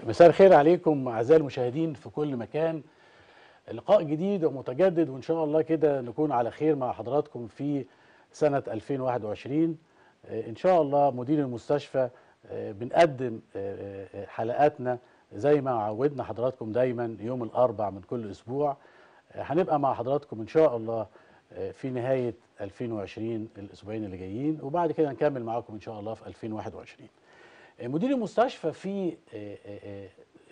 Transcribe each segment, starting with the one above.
مساء الخير عليكم اعزائي المشاهدين في كل مكان لقاء جديد ومتجدد وان شاء الله كده نكون على خير مع حضراتكم في سنه 2021 آه، ان شاء الله مدير المستشفى آه، بنقدم آه، آه، حلقاتنا زي ما عودنا حضراتكم دايما يوم الاربع من كل اسبوع آه، هنبقى مع حضراتكم ان شاء الله آه، في نهايه 2020 الاسبوعين اللي جايين وبعد كده نكمل معاكم ان شاء الله في 2021 مدير المستشفى في آه، آه، آه،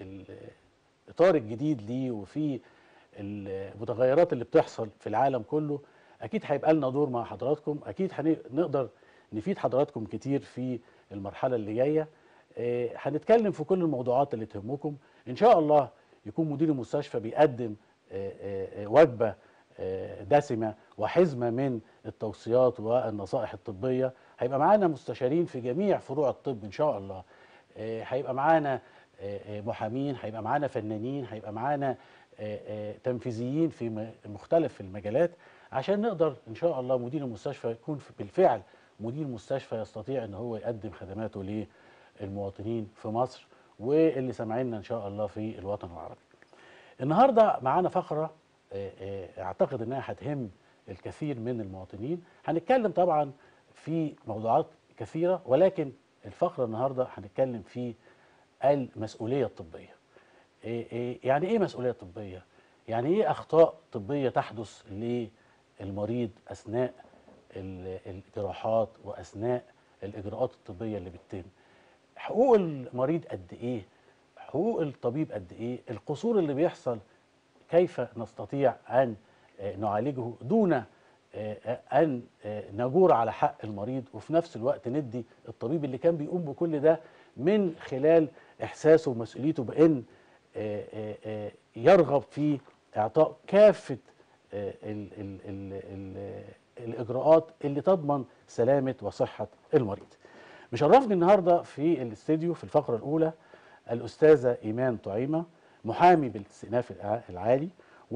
الاطار الجديد ليه وفي المتغيرات اللي بتحصل في العالم كله اكيد هيبقى لنا دور مع حضراتكم اكيد هنقدر نفيد حضراتكم كتير في المرحله اللي جايه آه، هنتكلم في كل الموضوعات اللي تهمكم ان شاء الله يكون مدير المستشفى بيقدم آه، آه، آه، وجبه آه، دسمه وحزمه من التوصيات والنصائح الطبيه هيبقى معانا مستشارين في جميع فروع الطب ان شاء الله آه، هيبقى معانا آه، آه، محامين هيبقى معانا فنانين هيبقى معانا آه، آه، تنفيذيين في م- مختلف المجالات عشان نقدر ان شاء الله مدير المستشفى يكون في- بالفعل مدير مستشفى يستطيع ان هو يقدم خدماته للمواطنين في مصر واللي سامعيننا ان شاء الله في الوطن العربي. النهارده معانا فقره آه، آه، اعتقد انها هتهم الكثير من المواطنين هنتكلم طبعا في موضوعات كثيره ولكن الفقره النهارده هنتكلم في المسؤوليه الطبيه إيه إيه يعني ايه مسؤوليه طبيه يعني ايه اخطاء طبيه تحدث للمريض اثناء ال- الجراحات واثناء الاجراءات الطبيه اللي بتتم حقوق المريض قد ايه حقوق الطبيب قد ايه القصور اللي بيحصل كيف نستطيع ان آه، نعالجه دون آه، آه، ان آه، نجور على حق المريض وفي نفس الوقت ندي الطبيب اللي كان بيقوم بكل ده من خلال احساسه ومسؤوليته بان آه، آه، آه، يرغب في اعطاء كافه آه، ال ال ال ال الاجراءات اللي تضمن سلامه وصحه المريض. مشرفني النهارده في الاستديو في الفقره الاولى الاستاذه ايمان طعيمه محامي بالاستئناف الع- العالي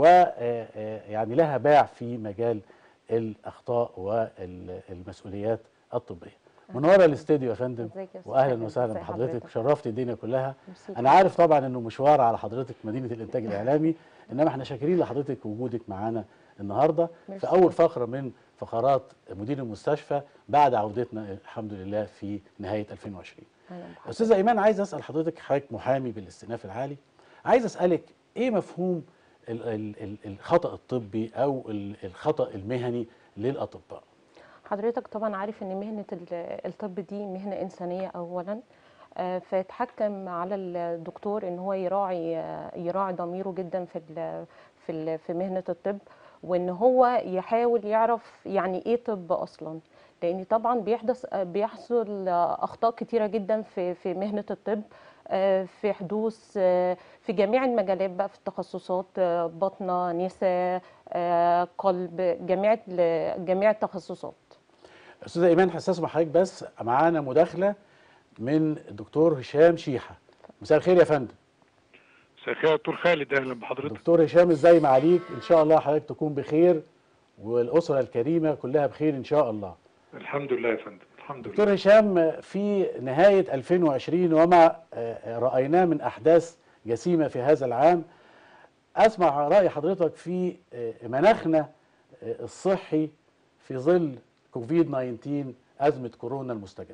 ويعني لها باع في مجال الاخطاء والمسؤوليات الطبيه. منوره الاستديو يا فندم ازيك يا أستاذ واهلا خالد؟ وسهلا ازي بحضرتك حضرتك؟ شرفت الدنيا كلها ميرسي انا عارف طبعا انه مشوار على حضرتك مدينه الانتاج الاعلامي انما احنا شاكرين لحضرتك وجودك معانا النهارده في ميرسي. اول فقره من فقرات مدير المستشفى بعد عودتنا الحمد لله في نهايه 2020 أهلا بحضرتك. استاذه ايمان عايز اسال حضرتك حضرتك محامي بالاستئناف العالي عايز اسالك ايه مفهوم ال- ال- ال- الخطا الطبي او ال- الخطا المهني للاطباء حضرتك طبعا عارف ان مهنه ال- الطب دي مهنه انسانيه اولا آه، فيتحكم على الدكتور ان هو يراعي آه، يراعي ضميره جدا في ال- في ال- في مهنه الطب وان هو يحاول يعرف يعني ايه طب اصلا لان طبعا بيحدث آه، بيحصل آه، اخطاء كتيره جدا في في مهنه الطب آه، في حدوث آه، في جميع المجالات بقى في التخصصات آه، باطنه نساء آه، قلب جميع ال- جميع التخصصات استاذه ايمان حساس مع حضرتك بس معانا مداخله من الدكتور هشام شيحه مساء الخير يا فندم مساء الخير يا دكتور خالد اهلا بحضرتك دكتور هشام ازاي معاليك ان شاء الله حضرتك تكون بخير والاسره الكريمه كلها بخير ان شاء الله الحمد لله يا فندم الحمد لله دكتور هشام في نهايه 2020 وما آه، رايناه من احداث جسيمه في هذا العام اسمع راي حضرتك في آه، مناخنا آه، الصحي في ظل كوفيد 19 ازمه كورونا المستجد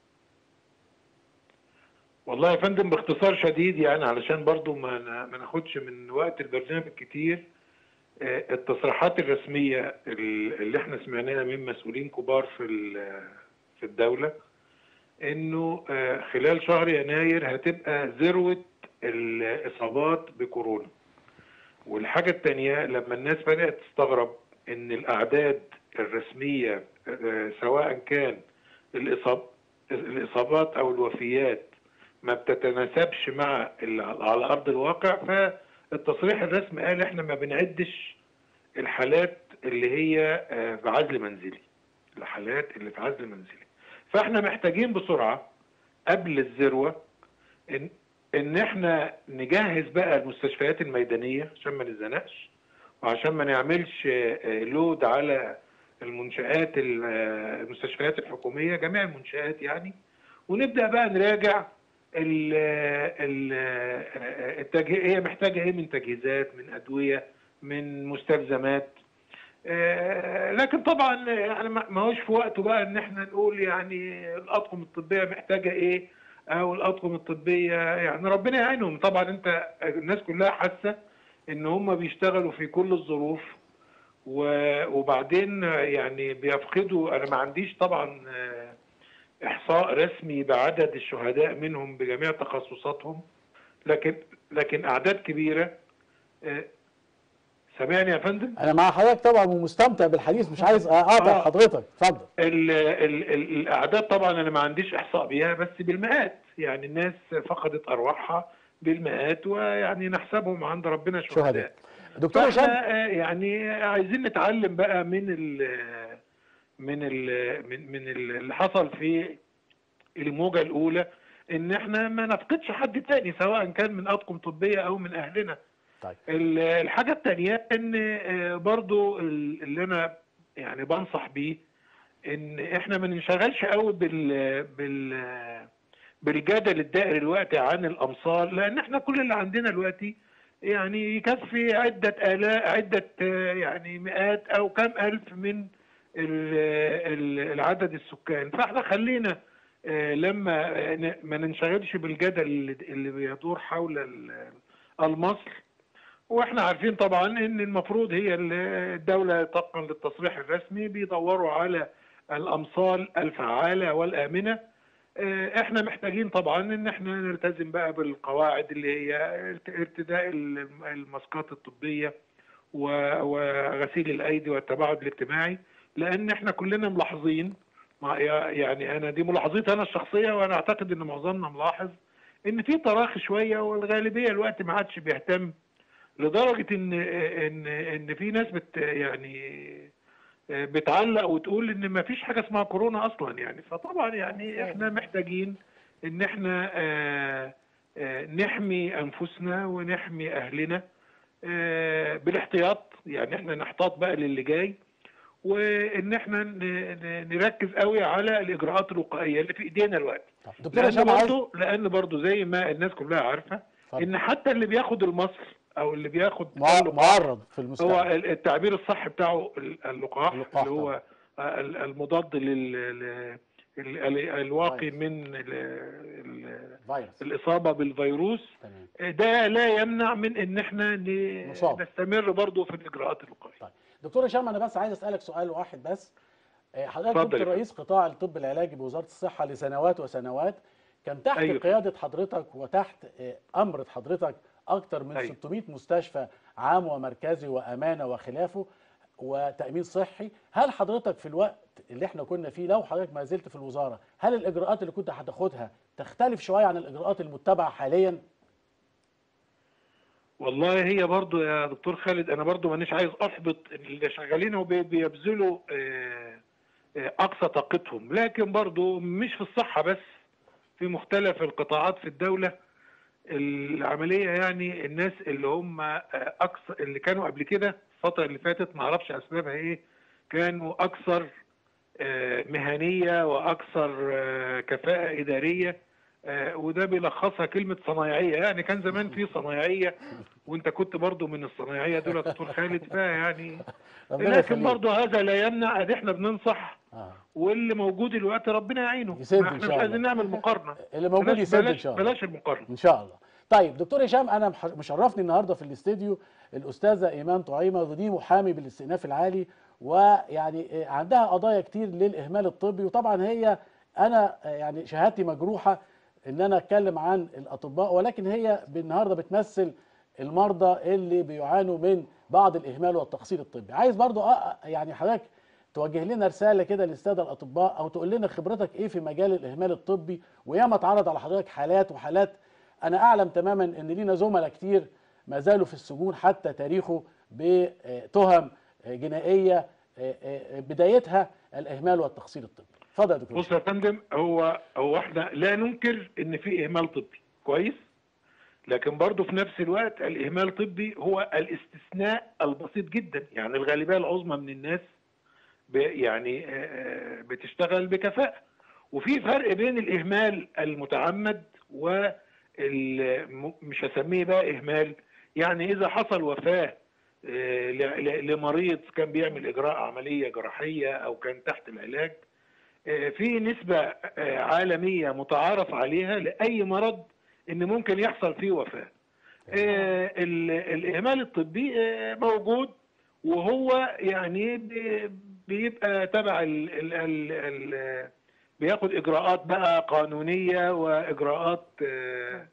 والله يا فندم باختصار شديد يعني علشان برضو ما نا- ما ناخدش من وقت البرنامج كتير آه، التصريحات الرسميه ال- اللي احنا سمعناها من مسؤولين كبار في ال- في الدوله انه آه، خلال شهر يناير هتبقى ذروه الاصابات بكورونا والحاجه الثانيه لما الناس بدات تستغرب ان الاعداد الرسميه آه، سواء كان الاصاب الاصابات او الوفيات ما بتتناسبش مع ال- على ارض الواقع فالتصريح الرسمي قال احنا ما بنعدش الحالات اللي هي آه، في عزل منزلي الحالات اللي في عزل منزلي فاحنا محتاجين بسرعه قبل الذروه ان ان احنا نجهز بقى المستشفيات الميدانيه عشان ما نزنقش وعشان ما نعملش آه، آه، لود على المنشآت ال- آه، المستشفيات الحكوميه جميع المنشآت يعني ونبدا بقى نراجع ال ال التجه... هي محتاجه ايه من تجهيزات من ادويه من مستلزمات آه، لكن طبعا يعني ما ما هوش في وقته بقى ان احنا نقول يعني الاطقم الطبيه محتاجه ايه او الاطقم الطبيه يعني ربنا يعينهم طبعا انت الناس كلها حاسه ان هم بيشتغلوا في كل الظروف و- وبعدين يعني بيفقدوا انا ما عنديش طبعا آه، احصاء رسمي بعدد الشهداء منهم بجميع تخصصاتهم لكن لكن اعداد كبيره آه، سامعني يا فندم انا مع حضرتك طبعا ومستمتع بالحديث مش عايز اقاطع آه. حضرتك اتفضل ال ال ال الاعداد طبعا انا ما عنديش احصاء بيها بس بالمئات يعني الناس فقدت ارواحها بالمئات ويعني نحسبهم عند ربنا شهداء شهداء دكتور هشام فاحنا آه، يعني عايزين نتعلم بقى من ال من ال من من ال- اللي حصل في الموجه الاولى ان احنا ما نفقدش حد تاني سواء كان من اطقم طبيه او من اهلنا طيب ال- الحاجه الثانيه ان آه، برضو ال- اللي انا يعني بنصح بيه ان احنا ما ننشغلش قوي بال بال بالجدل الدائري دلوقتي عن الامصار لان احنا كل اللي عندنا دلوقتي يعني يكفي عده الاف عده آه، يعني مئات او كم الف من ال- ال- العدد السكان فاحنا خلينا آه، لما آه، ن- ما ننشغلش بالجدل اللي اللي بيدور حول ال- المصر واحنا عارفين طبعا ان المفروض هي ال- الدوله طبقا للتصريح الرسمي بيدوروا على الامصال الفعاله والامنه آه، احنا محتاجين طبعا ان احنا نلتزم بقى بالقواعد اللي هي ارت- ارتداء الم- الماسكات الطبيه و- وغسيل الايدي والتباعد الاجتماعي لان احنا كلنا ملاحظين مع- يعني انا دي ملاحظتي انا الشخصيه وانا اعتقد ان معظمنا ملاحظ ان في تراخي شويه والغالبيه الوقت ما عادش بيهتم لدرجه ان ان ان في ناس بت يعني بتعلق وتقول ان ما فيش حاجه اسمها كورونا اصلا يعني فطبعا يعني احنا محتاجين ان احنا آه، آه، نحمي انفسنا ونحمي اهلنا آه، بالاحتياط يعني احنا نحتاط بقى للي جاي وان احنا ن- ن- نركز قوي على الاجراءات الوقائيه اللي في ايدينا الوقت طب دكتور لان هشام عايز برضه لان برضه زي ما الناس كلها عارفه اتفضل. ان حتى اللي بياخد المصل او اللي بياخد مع- اللقاح معرض في هو المستقبل ال- التعبير الصح بتاعه ال- اللقاح, اللقاح اللي هو ال- المضاد لل ال- ال- الواقي فيروس. من ال- ال- فيروس الاصابه بالفيروس تمام ده لا يمنع من ان احنا ن- نصاب. نستمر برضه في الاجراءات الوقائيه طيب دكتور هشام انا بس عايز اسالك سؤال واحد بس آه، حضرتك اتفضل كنت يا فندم. رئيس قطاع الطب العلاجي بوزاره الصحه لسنوات وسنوات كان تحت أيوة. قياده حضرتك وتحت آه، امره حضرتك اكثر من أيوة. 600 مستشفى عام ومركزي وامانه وخلافه وتامين صحي هل حضرتك في الوقت اللي احنا كنا فيه لو حضرتك ما زلت في الوزاره هل الاجراءات اللي كنت هتاخدها تختلف شويه عن الاجراءات المتبعه حاليا والله هي برضو يا دكتور خالد انا برضو مانيش عايز احبط اللي شغالين وبيبذلوا آه، آه، اقصى طاقتهم لكن برضو مش في الصحة بس في مختلف القطاعات في الدولة العملية يعني الناس اللي هم آه، اقصى اللي كانوا قبل كده الفترة اللي فاتت ما اعرفش اسبابها ايه كانوا اكثر آه، مهنية واكثر آه، كفاءة ادارية آه، وده بيلخصها كلمة صنايعية يعني كان زمان في صنايعية وانت كنت برضو من الصنايعية دول يا دكتور خالد فيعني ربنا لكن يخليك. برضو هذا لا يمنع ان احنا بننصح آه. واللي موجود الوقت ربنا يعينه يسد ما إن احنا شاء مش الله. عايزين نعمل مقارنة اللي موجود بلاش يسد ان بلاش, شاء الله بلاش المقارنة ان شاء الله طيب دكتور هشام انا مح- مشرفني النهارده في الاستديو الاستاذه ايمان طعيمه ودي محامي بالاستئناف العالي ويعني عندها قضايا كتير للاهمال الطبي وطبعا هي انا يعني شهادتي مجروحه ان انا اتكلم عن الاطباء ولكن هي النهارده بتمثل المرضى اللي بيعانوا من بعض الاهمال والتقصير الطبي عايز برضو أ- يعني حضرتك توجه لنا رساله كده للساده الاطباء او تقول لنا خبرتك ايه في مجال الاهمال الطبي وياما اتعرض على حضرتك حالات وحالات انا اعلم تماما ان لينا زملاء كتير ما زالوا في السجون حتى تاريخه بتهم جنائيه بدايتها الاهمال والتقصير الطبي اتفضل يا دكتور بص يا فندم هو هو احنا لا ننكر ان في اهمال طبي كويس لكن برضه في نفس الوقت الاهمال الطبي هو الاستثناء البسيط جدا يعني الغالبيه العظمى من الناس ب- يعني آه، آه، بتشتغل بكفاءه وفي فرق بين الاهمال المتعمد ومش هسميه بقى اهمال يعني اذا حصل وفاه آه، ل- ل- لمريض كان بيعمل اجراء عمليه جراحيه او كان تحت العلاج آه، في نسبه آه، عالميه متعارف عليها لاي مرض ان ممكن يحصل فيه وفاه آه، ال- الاهمال الطبي آه، موجود وهو يعني بي- بيبقى تبع ال ال ال ال بياخد اجراءات بقى قانونيه واجراءات آه،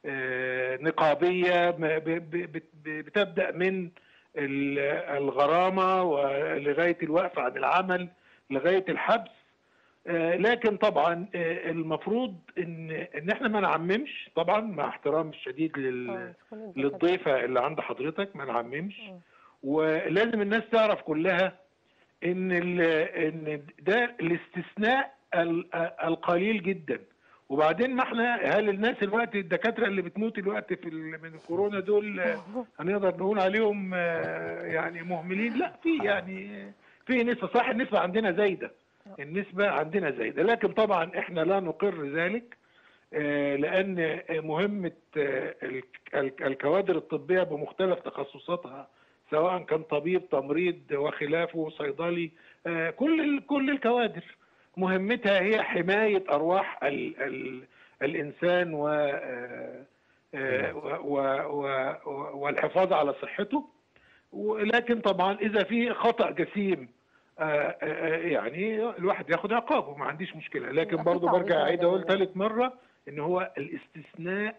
آه، نقابيه م- ب- ب- بت- بتبدا من ال- الغرامه ولغايه الوقف عن العمل لغايه الحبس آه، لكن طبعا آه، المفروض ان ان احنا ما نعممش طبعا مع احترام الشديد لل طبعاً، كل الدكاترة. للضيفه اللي عند حضرتك ما نعممش مم. ولازم الناس تعرف كلها ان ال- ان ده الاستثناء ال- القليل جدا وبعدين ما احنا هل الناس الوقت الدكاتره اللي بتموت الوقت في ال- من الكورونا دول آه، هنقدر نقول عليهم آه، يعني مهملين لا في يعني في نسبه صح النسبه عندنا زايده النسبه عندنا زايده لكن طبعا احنا لا نقر ذلك آه، لان مهمه آه، الك- الك- الكوادر الطبيه بمختلف تخصصاتها سواء كان طبيب تمريض وخلافه صيدلي آه، كل ال- كل الكوادر مهمتها هي حمايه ارواح ال ال الانسان و آه، آه، و- و- و- والحفاظ على صحته ولكن طبعا اذا في خطا جسيم آه، آه، يعني الواحد ياخد عقابه ما عنديش مشكله لكن يبقى في برضه تعويض برجع اعيد اقول مدني. ثالث مره ان هو الاستثناء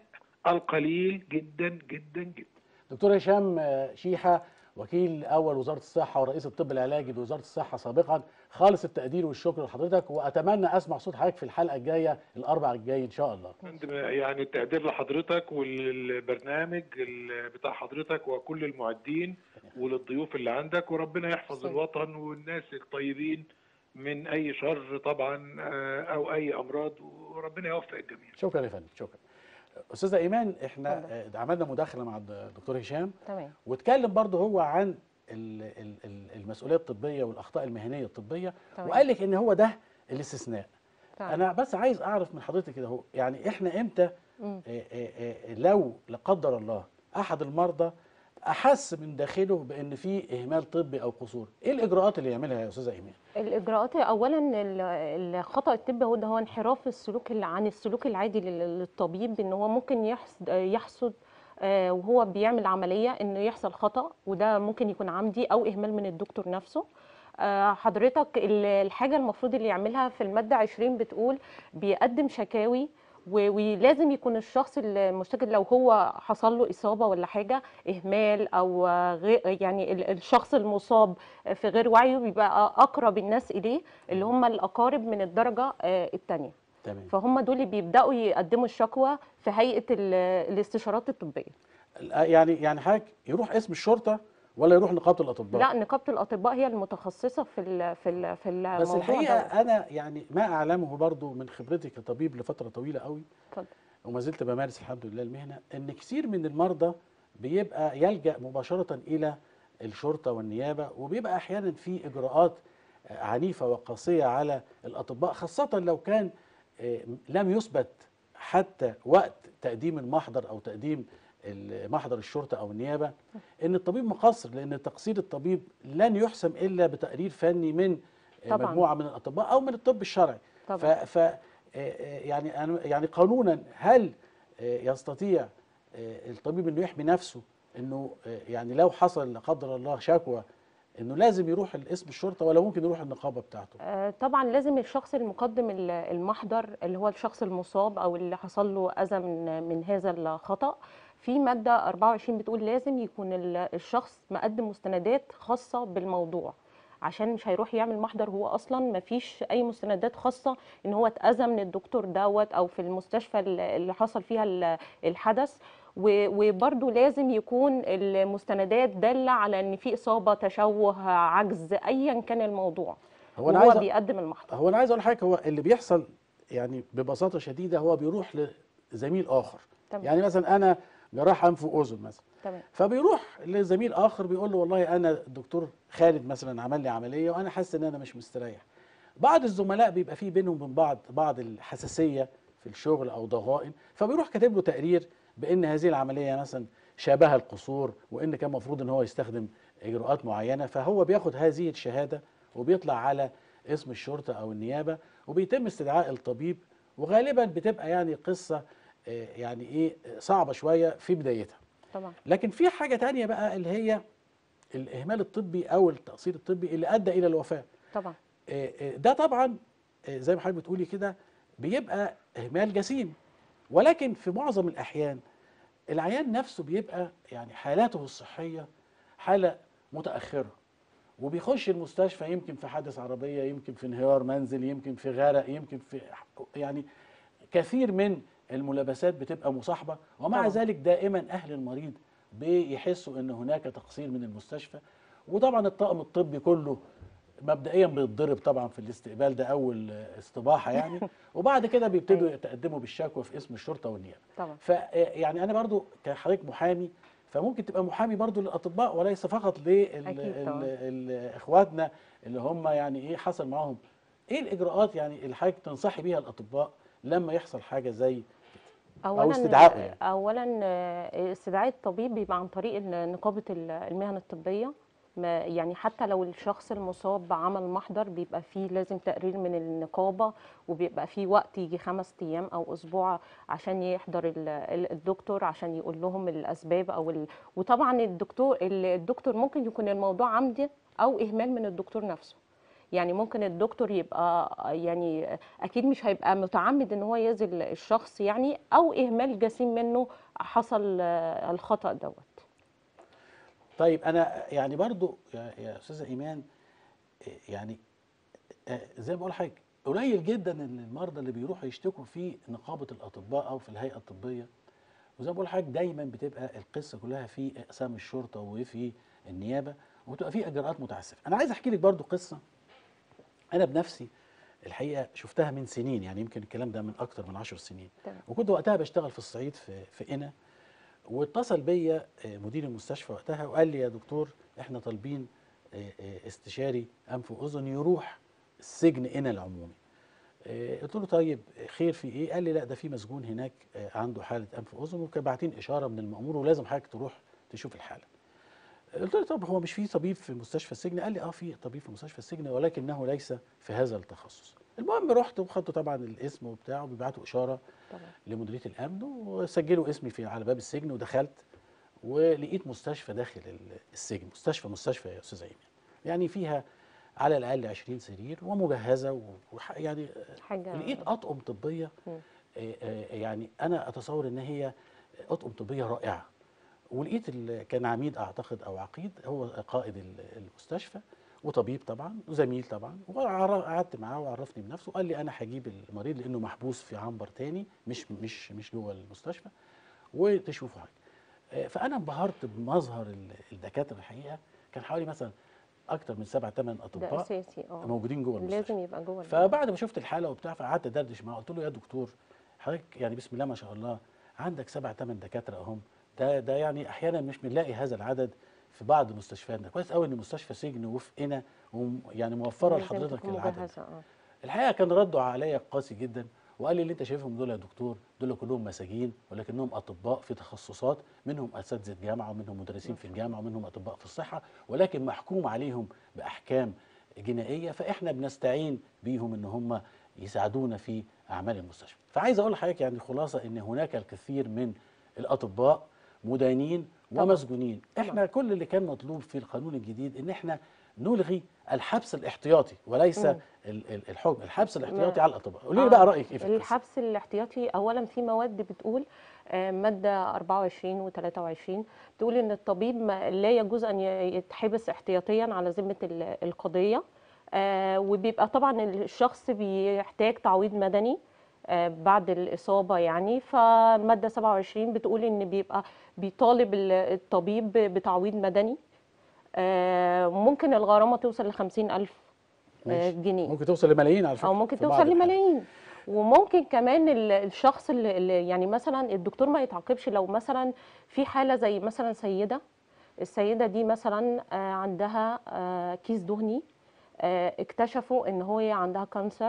القليل جدا جدا جدا دكتور هشام آه، شيحه وكيل اول وزاره الصحه ورئيس الطب العلاجي بوزاره الصحه سابقا خالص التقدير والشكر لحضرتك واتمنى اسمع صوت حضرتك في الحلقه الجايه الاربع الجاي ان شاء الله عندما يعني التقدير لحضرتك والبرنامج ال- بتاع حضرتك وكل المعدين وللضيوف اللي عندك وربنا يحفظ صحيح. الوطن والناس الطيبين من اي شر طبعا آه، او اي امراض وربنا يوفق الجميع شكرا يا فندم شكرا استاذه ايمان احنا آه، عملنا مداخله مع الدكتور هشام تمام واتكلم برضه هو عن ال- ال- ال- المسؤوليه الطبيه والاخطاء المهنيه الطبيه تمام. وقال لك ان هو ده الاستثناء تمام. انا بس عايز اعرف من حضرتك كده هو يعني احنا امتى مم. آه، آه، آه، لو لا قدر الله احد المرضى احس من داخله بان في اهمال طبي او قصور ايه الاجراءات اللي يعملها يا استاذه ايمان الاجراءات اولا ال- الخطا الطبي هو ده هو انحراف السلوك ال- عن السلوك العادي لل- للطبيب ان هو ممكن يحسد, يحسد آه، وهو بيعمل عمليه انه يحصل خطا وده ممكن يكون عمدي او اهمال من الدكتور نفسه آه، حضرتك ال- الحاجه المفروض اللي يعملها في الماده 20 بتقول بيقدم شكاوي و- ولازم يكون الشخص المشتكي لو هو حصل له اصابه ولا حاجه اهمال او آه، غير يعني ال- الشخص المصاب في غير وعيه بيبقى اقرب الناس اليه اللي هم الاقارب من الدرجه الثانيه تمام فهم دول اللي بيبداوا يقدموا الشكوى في هيئه ال- الاستشارات الطبيه يعني يعني حضرتك يروح اسم الشرطه ولا يروح نقابه الاطباء لا نقابه الاطباء هي المتخصصه في ال في ال في الموضوع بس الحقيقه ده انا يعني ما اعلمه برضو من خبرتي كطبيب لفتره طويله قوي اتفضل وما زلت بمارس الحمد لله المهنه ان كثير من المرضى بيبقى يلجا مباشره الى الشرطه والنيابه وبيبقى احيانا في اجراءات آه، عنيفه وقاسيه على الاطباء خاصه لو كان آه، لم يثبت حتى وقت تقديم المحضر او تقديم ال- محضر الشرطه او النيابه ان الطبيب مقصر لان تقصير الطبيب لن يحسم الا بتقرير فني من آه، طبعاً. مجموعه من الاطباء او من الطب الشرعي ف طبعا ف آه، آه، يعني أنا- يعني قانونا هل آه، يستطيع آه، الطبيب انه يحمي نفسه انه آه، يعني لو حصل لا قدر الله شكوى انه لازم يروح الاسم الشرطه ولا ممكن يروح النقابه بتاعته آه، طبعا لازم الشخص المقدم ال- المحضر اللي هو الشخص المصاب او اللي حصل له اذى من من هذا الخطا في ماده 24 بتقول لازم يكون ال- الشخص مقدم مستندات خاصه بالموضوع عشان مش هيروح يعمل محضر هو اصلا ما فيش اي مستندات خاصه ان هو اتاذى من الدكتور دوت او في المستشفى ال- اللي حصل فيها ال- الحدث و- وبرضه لازم يكون المستندات داله على ان في اصابه تشوه عجز ايا كان الموضوع هو هو انا عايز أ- بيقدم المحضر هو انا عايز اقول حاجه هو اللي بيحصل يعني ببساطه شديده هو بيروح لزميل اخر تمام. يعني مثلا انا جراح انف واذن مثلا تمام فبيروح لزميل اخر بيقول له والله انا الدكتور خالد مثلا عمل لي عمليه وانا حاسس ان انا مش مستريح بعض الزملاء بيبقى في بينهم وبين بعض بعض الحساسيه في الشغل او ضغائن فبيروح كاتب له تقرير بان هذه العمليه مثلا شابه القصور وان كان المفروض ان هو يستخدم اجراءات معينه فهو بياخد هذه الشهاده وبيطلع على اسم الشرطه او النيابه وبيتم استدعاء الطبيب وغالبا بتبقى يعني قصه آه، يعني ايه صعبه شويه في بدايتها طبعا لكن في حاجه تانية بقى اللي هي الاهمال الطبي او التقصير الطبي اللي ادى الى الوفاه طبعا آه، آه، ده طبعا آه، زي ما حضرتك بتقولي كده بيبقى اهمال جسيم ولكن في معظم الاحيان العيان نفسه بيبقى يعني حالاته الصحيه حاله متاخره وبيخش المستشفى يمكن في حادث عربيه يمكن في انهيار منزل يمكن في غرق يمكن في يعني كثير من الملابسات بتبقى مصاحبه ومع طبعا. ذلك دائما اهل المريض بيحسوا ان هناك تقصير من المستشفى وطبعا الطاقم الطبي كله مبدئيا بيتضرب طبعا في الاستقبال ده اول استباحه يعني وبعد كده بيبتدوا أيوة. يتقدموا بالشكوى في اسم الشرطه والنيابه طبعا ف يعني انا برضو كحضرتك محامي فممكن تبقى محامي برضو للاطباء وليس فقط أكيد طبعاً. لاخواتنا اللي هم يعني ايه حصل معاهم ايه الاجراءات يعني اللي حضرتك تنصحي بيها الاطباء لما يحصل حاجه زي اولا استدعائه يعني. اولا آه، استدعاء الطبيب بيبقى عن طريق ال- نقابه ال- المهن الطبيه ما يعني حتى لو الشخص المصاب عمل محضر بيبقى فيه لازم تقرير من النقابه وبيبقى فيه وقت يجي خمس ايام او اسبوع عشان يحضر ال- ال- الدكتور عشان يقول لهم الاسباب او ال... وطبعا الدكتور ال- الدكتور ممكن يكون الموضوع عمدي او اهمال من الدكتور نفسه يعني ممكن الدكتور يبقى يعني اكيد مش هيبقى متعمد ان هو يأذي الشخص يعني او اهمال جسيم منه حصل آه، الخطأ دوت طيب انا يعني برضو يا, يا استاذه ايمان إيه يعني آه، زي ما بقول لحضرتك قليل جدا ان المرضى اللي بيروحوا يشتكوا في نقابه الاطباء او في الهيئه الطبيه وزي ما بقول لحضرتك دايما بتبقى القصه كلها في اقسام الشرطه وفي النيابه وبتبقى في اجراءات متعسفه انا عايز احكي لك برضو قصه انا بنفسي الحقيقه شفتها من سنين يعني يمكن الكلام ده من اكتر من عشر سنين تمام. وكنت وقتها بشتغل في الصعيد في في قنا واتصل بيا آه، مدير المستشفى وقتها وقال لي يا دكتور احنا طالبين آه، آه، استشاري انف واذن يروح السجن قنا العمومي آه، قلت له طيب خير في ايه قال لي لا ده في مسجون هناك آه، عنده حاله انف واذن وكان باعتين اشاره من المامور ولازم حضرتك تروح تشوف الحاله قلت له طب هو مش في طبيب في مستشفى السجن قال لي اه في طبيب في مستشفى السجن ولكنه ليس في هذا التخصص المهم رحت وخدت طبعا الاسم وبتاعه بيبعتوا اشاره طبعا لمديريه الامن وسجلوا اسمي في على باب السجن ودخلت ولقيت مستشفى داخل ال- السجن مستشفى مستشفى يا استاذ ايمن يعني فيها على الاقل 20 سرير ومجهزه و- وح- يعني حاجه لقيت اطقم طبيه مم. آه، آه، يعني انا اتصور ان هي اطقم طبيه رائعه ولقيت ال- كان عميد اعتقد او عقيد هو قائد ال- المستشفى وطبيب طبعا وزميل طبعا وقعدت معاه وعرفني بنفسه وقال لي انا هجيب المريض لانه محبوس في عنبر تاني مش مش مش جوه المستشفى وتشوفوا حاجه آه، فانا انبهرت بمظهر ال- الدكاتره الحقيقه كان حوالي مثلا اكتر من سبع ثمان ده اطباء اساسي اه موجودين جوه المستشفى لازم يبقى جوه ال- فبعد ما شفت الحاله وبتاع فقعدت ادردش معاه قلت له يا دكتور حضرتك يعني بسم الله ما شاء الله عندك سبع ثمان دكاتره اهم ده ده يعني احيانا مش بنلاقي هذا العدد في بعض مستشفياتنا كويس قوي ان مستشفى سجن وفي قنا وم- يعني موفره لازم لحضرتك تكون العدد مجهزة، اه الحقيقه كان رده عليا قاسي جدا وقال لي اللي انت شايفهم دول يا دكتور دول كلهم مساجين ولكنهم اطباء في تخصصات منهم اساتذه جامعه ومنهم مدرسين في الجامعه ومنهم اطباء في الصحه ولكن محكوم عليهم باحكام جنائيه فاحنا بنستعين بيهم ان هم يساعدونا في اعمال المستشفى فعايز اقول لحضرتك يعني خلاصه ان هناك الكثير من الاطباء مدانين طبعاً. ومسجونين طبعاً. احنا كل اللي كان مطلوب في القانون الجديد ان احنا نلغي الحبس الاحتياطي وليس مم. ال- ال- الحكم الحبس الاحتياطي ما- على الاطباء قولي لي آه، بقى رايك ايه في القصة؟ الحبس الاحتياطي اولا في مواد بتقول آه، ماده 24 و23 بتقول ان الطبيب ما- لا يجوز ان ي- يتحبس احتياطيا على ذمه ال- القضيه آه، وبيبقى طبعا الشخص بيحتاج تعويض مدني آه، بعد الإصابة يعني فالمادة 27 بتقول إن بيبقى بيطالب ال- الطبيب بتعويض مدني آه، ممكن الغرامة توصل لخمسين ألف آه، ماشي. جنيه ممكن توصل لملايين على فكره او ممكن في بعض توصل الحالات. لملايين وممكن كمان ال- الشخص اللي اللي- يعني مثلا الدكتور ما يتعاقبش لو مثلا في حاله زي مثلا سيده السيده دي مثلا آه، عندها آه، كيس دهني آه، اكتشفوا ان هو عندها كانسر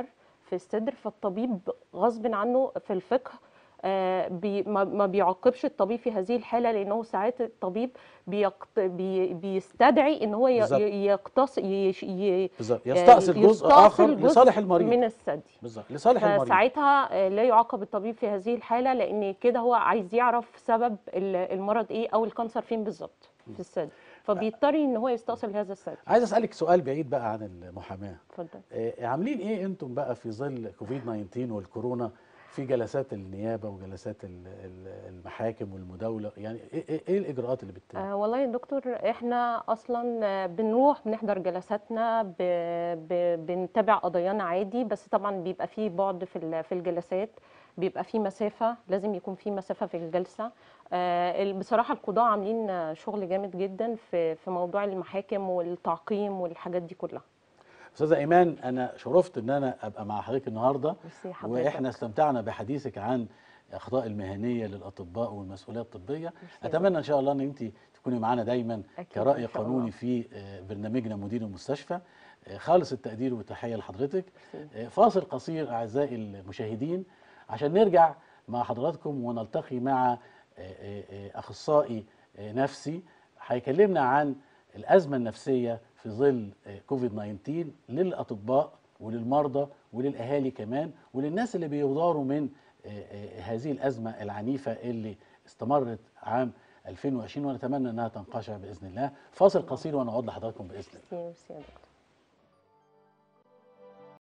في الصدر فالطبيب غصب عنه في الفقه آه، بي ما ما بيعاقبش الطبيب في هذه الحاله لانه ساعات الطبيب بيقت بي بيستدعي ان هو ي- بالظبط. ي- يقتص ي- ي- بالظبط يعني يستأصل جزء يستأصل اخر جزء لصالح المريض من الثدي بالظبط لصالح المريض فساعتها آه، لا يعاقب الطبيب في هذه الحاله لان كده هو عايز يعرف سبب ال- المرض ايه او الكانسر فين بالظبط في الثدي فبيضطر ان هو يستأصل هذا الثدي عايز اسالك سؤال بعيد بقى عن المحاماه اتفضل آه، عاملين ايه انتم بقى في ظل كوفيد 19 والكورونا في جلسات النيابه وجلسات ال- ال- المحاكم والمداوله يعني ايه, إيه, إيه الاجراءات اللي بتتم آه والله يا دكتور احنا اصلا آه، بنروح بنحضر جلساتنا ب... ب... بنتابع قضايانا عادي بس طبعا بيبقى فيه بعد في ال- في الجلسات بيبقى فيه مسافه لازم يكون فيه مسافه في الجلسه آه ال- بصراحه القضاه عاملين آه، شغل جامد جدا في في موضوع المحاكم والتعقيم والحاجات دي كلها استاذه ايمان انا شرفت ان انا ابقى مع حضرتك النهارده ميرسي حضرتك. واحنا استمتعنا بحديثك عن الاخطاء المهنيه للاطباء والمسؤوليه الطبيه ميرسي. اتمنى ان شاء الله ان انت تكوني معانا دايما أكيد كرأي إن شاء قانوني الله. في آه، برنامجنا مدير المستشفى آه، خالص التقدير والتحيه لحضرتك ميرسي. آه، فاصل قصير اعزائي المشاهدين عشان نرجع مع حضراتكم ونلتقي مع آه، آه، آه، اخصائي آه، نفسي هيكلمنا عن الازمه النفسيه في ظل آه، كوفيد 19 للاطباء وللمرضى وللاهالي كمان وللناس اللي بيغاروا من آه، آه، هذه الازمه العنيفه اللي استمرت عام 2020 ونتمنى انها تنقشع باذن الله فاصل قصير ونعود لحضراتكم باذن الله ميرسي ميرسي يا دكتور